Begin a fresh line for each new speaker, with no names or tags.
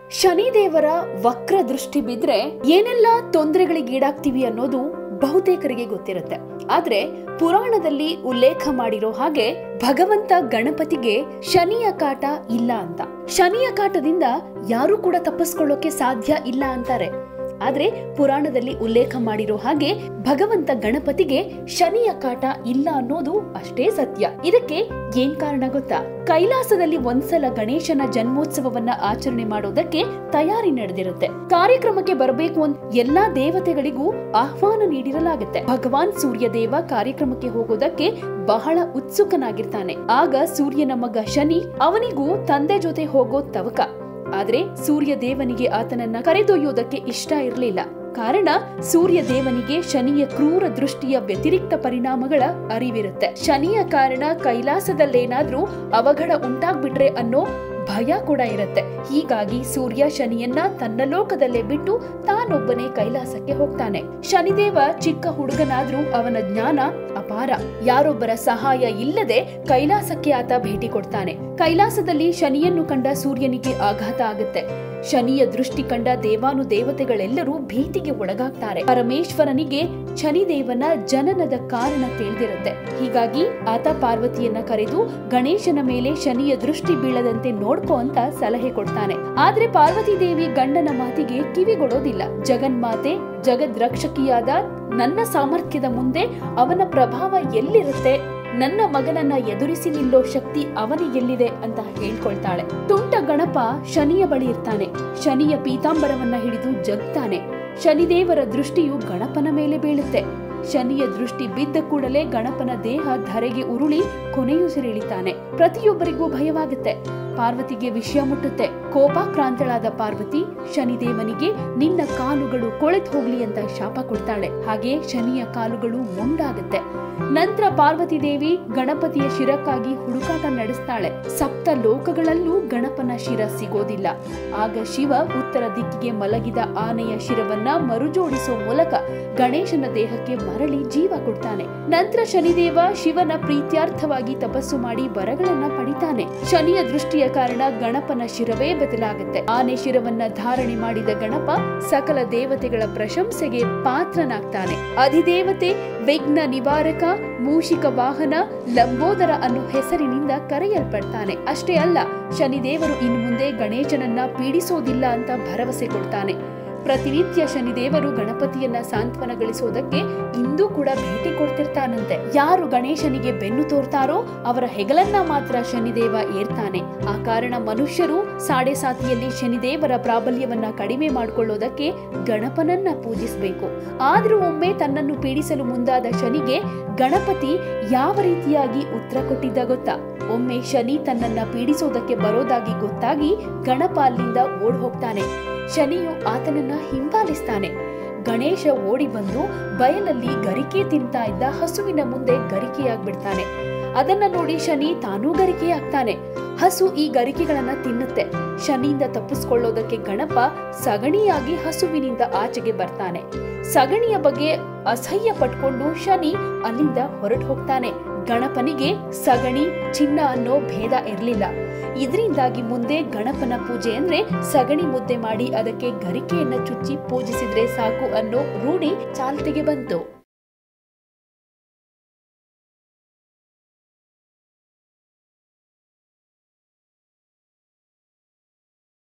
ಶನಿದೇವರ ವಕ್ರ ದೃಷ್ಟಿ ಬಿದ್ರೆ ಏನೆಲ್ಲ ತೊಂದರೆಗಳಿಗೀಡಾಗ್ತೀವಿ ಅನ್ನೋದು ಬಹುತೇಕರಿಗೆ ಗೊತ್ತಿರುತ್ತೆ ಆದ್ರೆ ಪುರಾಣದಲ್ಲಿ ಉಲ್ಲೇಖ ಮಾಡಿರೋ ಹಾಗೆ ಭಗವಂತ ಗಣಪತಿಗೆ ಶನಿಯ ಕಾಟ ಇಲ್ಲ ಅಂತ ಶನಿಯ ಕಾಟದಿಂದ ಯಾರೂ ಕೂಡ ತಪ್ಪಿಸ್ಕೊಳ್ಳೋಕೆ ಸಾಧ್ಯ ಇಲ್ಲ ಅಂತಾರೆ ಆದ್ರೆ ಪುರಾಣದಲ್ಲಿ ಉಲ್ಲೇಖ ಮಾಡಿರೋ ಹಾಗೆ ಭಗವಂತ ಗಣಪತಿಗೆ ಶನಿಯ ಕಾಟ ಇಲ್ಲ ಅನ್ನೋದು ಅಷ್ಟೇ ಸತ್ಯ ಇದಕ್ಕೆ ಏನ್ ಕಾರಣ ಗೊತ್ತಾ ಕೈಲಾಸದಲ್ಲಿ ಒಂದ್ಸಲ ಗಣೇಶನ ಜನ್ಮೋತ್ಸವವನ್ನ ಆಚರಣೆ ಮಾಡೋದಕ್ಕೆ ತಯಾರಿ ನಡೆದಿರುತ್ತೆ ಕಾರ್ಯಕ್ರಮಕ್ಕೆ ಬರಬೇಕು ಅಂತ ಎಲ್ಲಾ ದೇವತೆಗಳಿಗೂ ಆಹ್ವಾನ ನೀಡಿರಲಾಗುತ್ತೆ ಭಗವಾನ್ ಸೂರ್ಯದೇವ ಕಾರ್ಯಕ್ರಮಕ್ಕೆ ಹೋಗೋದಕ್ಕೆ ಬಹಳ ಉತ್ಸುಕನಾಗಿರ್ತಾನೆ ಆಗ ಸೂರ್ಯನ ಮಗ ಶನಿ ಅವನಿಗೂ ತಂದೆ ಜೊತೆ ಹೋಗೋ ತವಕ ಆದ್ರೆ ಸೂರ್ಯ ದೇವನಿಗೆ ಆತನನ್ನ ಕರೆದೊಯ್ಯೋದಕ್ಕೆ ಇಷ್ಟ ಇರಲಿಲ್ಲ ಕಾರಣ ಸೂರ್ಯ ದೇವನಿಗೆ ಶನಿಯ ಕ್ರೂರ ದೃಷ್ಟಿಯ ವ್ಯತಿರಿಕ್ತ ಪರಿಣಾಮಗಳ ಅರಿವಿರುತ್ತೆ ಶನಿಯ ಕಾರಣ ಕೈಲಾಸದಲ್ಲೇನಾದ್ರೂ ಅವಘಡ ಉಂಟಾಗ್ಬಿಟ್ರೆ ಅನ್ನೋ ಭಯ ಕೂಡ ಇರುತ್ತೆ ಹೀಗಾಗಿ ಸೂರ್ಯ ಶನಿಯನ್ನ ತನ್ನ ಲೋಕದಲ್ಲೇ ಬಿಟ್ಟು ತಾನೊಬ್ಬನೇ ಕೈಲಾಸಕ್ಕೆ ಹೋಗ್ತಾನೆ ಶನಿದೇವ ಚಿಕ್ಕ ಹುಡುಗನಾದ್ರೂ ಅವನ ಜ್ಞಾನ ಅಪಾರ ಯಾರೊಬ್ಬರ ಸಹಾಯ ಇಲ್ಲದೆ ಕೈಲಾಸಕ್ಕೆ ಆತ ಭೇಟಿ ಕೊಡ್ತಾನೆ ಕೈಲಾಸದಲ್ಲಿ ಶನಿಯನ್ನು ಕಂಡ ಸೂರ್ಯನಿಗೆ ಆಘಾತ ಆಗುತ್ತೆ ಶನಿಯ ದೃಷ್ಟಿ ಕಂಡ ದೇವಾನು ದೇವತೆಗಳೆಲ್ಲರೂ ಭೀತಿಗೆ ಒಳಗಾಗ್ತಾರೆ ಪರಮೇಶ್ವರನಿಗೆ ಶನಿದೇವನ ಜನನದ ಕಾರಣ ತಿಳಿದಿರುತ್ತೆ ಹೀಗಾಗಿ ಆತ ಪಾರ್ವತಿಯನ್ನ ಕರೆದು ಗಣೇಶನ ಮೇಲೆ ಶನಿಯ ದೃಷ್ಟಿ ಬೀಳದಂತೆ ನೋಡ್ಕೋ ಅಂತ ಸಲಹೆ ಕೊಡ್ತಾನೆ ಆದ್ರೆ ಪಾರ್ವತಿ ದೇವಿ ಗಂಡನ ಮಾತಿಗೆ ಕಿವಿಗೊಡೋದಿಲ್ಲ ಜಗನ್ಮಾತೆ ಜಗದ್ ರಕ್ಷಕಿಯಾದ ನನ್ನ ಸಾಮರ್ಥ್ಯದ ಮುಂದೆ ಅವನ ಪ್ರಭಾವ ಎಲ್ಲಿರುತ್ತೆ ನನ್ನ ಮಗನನ್ನ ಎದುರಿಸಿ ನಿಲ್ಲೋ ಶಕ್ತಿ ಅವನಿಗೆಲ್ಲಿದೆ ಅಂತ ಹೇಳ್ಕೊಳ್ತಾಳೆ ತುಂಟ ಗಣಪ ಶನಿಯ ಬಳಿ ಇರ್ತಾನೆ ಶನಿಯ ಪೀತಾಂಬರವನ್ನ ಹಿಡಿದು ಜಗ್ತಾನೆ ಶನಿದೇವರ ದೃಷ್ಟಿಯು ಗಣಪನ ಮೇಲೆ ಬೀಳುತ್ತೆ ಶನಿಯ ದೃಷ್ಟಿ ಬಿದ್ದ ಕೂಡಲೇ ಗಣಪನ ದೇಹ ಧರೆಗೆ ಉರುಳಿ ಕೊನೆಯುಸಿರಿಳಿತಾನೆ ಪ್ರತಿಯೊಬ್ಬರಿಗೂ ಭಯವಾಗುತ್ತೆ ಪಾರ್ವತಿಗೆ ವಿಷಯ ಮುಟ್ಟುತ್ತೆ ಕೋಪಾಕ್ರಾಂತಳಾದ ಪಾರ್ವತಿ ಶನಿದೇವನಿಗೆ ನಿನ್ನ ಕಾಲುಗಳು ಕೊಳೆತು ಹೋಗ್ಲಿ ಅಂತ ಶಾಪ ಕೊಡ್ತಾಳೆ ಹಾಗೆ ಶನಿಯ ಕಾಲುಗಳು ಮುಂಡಾಗುತ್ತೆ ನಂತರ ಪಾರ್ವತಿ ದೇವಿ ಗಣಪತಿಯ ಶಿರಕ್ಕಾಗಿ ಹುಡುಕಾಟ ನಡೆಸ್ತಾಳೆ ಸಪ್ತ ಲೋಕಗಳಲ್ಲೂ ಗಣಪನ ಶಿರ ಸಿಗೋದಿಲ್ಲ ಆಗ ಶಿವ ಉತ್ತರ ದಿಕ್ಕಿಗೆ ಮಲಗಿದ ಆನೆಯ ಶಿರವನ್ನ ಮರುಜೋಡಿಸೋ ಮೂಲಕ ಗಣೇಶನ ದೇಹಕ್ಕೆ ಮರಳಿ ಜೀವ ಕೊಡ್ತಾನೆ ನಂತರ ಶನಿದೇವ ಶಿವನ ಪ್ರೀತ್ಯಾರ್ಥವಾಗಿ ತಪಸ್ಸು ಮಾಡಿ ವರಗಳನ್ನ ಪಡಿತಾನೆ ಶನಿಯ ದೃಷ್ಟಿಯ ಕಾರಣ ಗಣಪನ ಶಿರವೇ ಬದಲಾಗುತ್ತೆ ಆನೆ ಶಿರವನ್ನ ಧಾರಣೆ ಮಾಡಿದ ಗಣಪ ಸಕಲ ದೇವತೆಗಳ ಪ್ರಶಂಸೆಗೆ ಪಾತ್ರನಾಗ್ತಾನೆ ಅಧಿದೇವತೆ ವಿಘ್ನ ನಿವಾರಕ ಮೂಷಿಕ ವಾಹನ ಲಂಬೋದರ ಅನ್ನೋ ಹೆಸರಿನಿಂದ ಕರೆಯಲ್ಪಡ್ತಾನೆ ಅಷ್ಟೇ ಅಲ್ಲ ಶನಿದೇವರು ಇನ್ನು ಮುಂದೆ ಗಣೇಶನನ್ನ ಪೀಡಿಸೋದಿಲ್ಲ ಅಂತ ಭರವಸೆ ಕೊಡ್ತಾನೆ ಪ್ರತಿನಿತ್ಯ ಶನಿದೇವರು ಗಣಪತಿಯನ್ನ ಸಾಂತ್ವನಗಳಿಸೋದಕ್ಕೆ ಇಂದೂ ಕೂಡ ಭೇಟಿ ಕೊಡ್ತಿರ್ತಾನಂತೆ ಯಾರು ಗಣೇಶನಿಗೆ ಬೆನ್ನು ತೋರ್ತಾರೋ ಅವರ ಹೆಗಲನ್ನ ಮಾತ್ರ ಶನಿದೇವ ಏರ್ತಾನೆ ಆ ಕಾರಣ ಮನುಷ್ಯರು ಸಾಡೆ ಸಾತಿಯಲ್ಲಿ ಶನಿದೇವರ ಪ್ರಾಬಲ್ಯವನ್ನ ಕಡಿಮೆ ಮಾಡಿಕೊಳ್ಳೋದಕ್ಕೆ ಗಣಪನನ್ನ ಪೂಜಿಸಬೇಕು ಆದ್ರೂ ಒಮ್ಮೆ ತನ್ನನ್ನು ಪೀಡಿಸಲು ಮುಂದಾದ ಶನಿಗೆ ಗಣಪತಿ ಯಾವ ರೀತಿಯಾಗಿ ಉತ್ತರ ಕೊಟ್ಟಿದ್ದ ಗೊತ್ತಾ ಒಮ್ಮೆ ಶನಿ ತನ್ನನ್ನ ಪೀಡಿಸೋದಕ್ಕೆ ಬರೋದಾಗಿ ಗೊತ್ತಾಗಿ ಗಣಪ ಅಲ್ಲಿಂದ ಓಡ್ ಹೋಗ್ತಾನೆ ಶನಿಯು ಆತನನ್ನ ಹಿಂಬಾಲಿಸ್ತಾನೆ ಗಣೇಶ ಓಡಿ ಬಂದು ಬಯಲಲ್ಲಿ ಗರಿಕೆ ತಿಂತಾ ಇದ್ದ ಹಸುವಿನ ಮುಂದೆ ಗರಿಕೆಯಾಗ್ಬಿಡ್ತಾನೆ ಅದನ್ನ ನೋಡಿ ಶನಿ ತಾನೂ ಗರಿಕೆಯಾಗ್ತಾನೆ ಹಸು ಈ ಗರಿಕೆಗಳನ್ನ ತಿನ್ನುತ್ತೆ ಶನಿಯಿಂದ ತಪ್ಪಿಸ್ಕೊಳ್ಳೋದಕ್ಕೆ ಗಣಪ ಸಗಣಿಯಾಗಿ ಹಸುವಿನಿಂದ ಆಚೆಗೆ ಬರ್ತಾನೆ ಸಗಣಿಯ ಬಗ್ಗೆ ಅಸಹ್ಯ ಪಟ್ಕೊಂಡು ಶನಿ ಅಲ್ಲಿಂದ ಹೊರಟು ಹೋಗ್ತಾನೆ ಗಣಪನಿಗೆ ಸಗಣಿ ಚಿನ್ನ ಅನ್ನೋ ಭೇದ ಇರಲಿಲ್ಲ ಇದರಿಂದಾಗಿ ಮುಂದೆ ಗಣಪನ ಪೂಜೆ ಅಂದ್ರೆ ಸಗಣಿ ಮುದ್ದೆ ಮಾಡಿ ಅದಕ್ಕೆ ಗರಿಕೆಯನ್ನ ಚುಚ್ಚಿ ಪೂಜಿಸಿದ್ರೆ ಸಾಕು ಅನ್ನೋ ರೂಢಿ ಚಾಲ್ತಿಗೆ ಬಂತು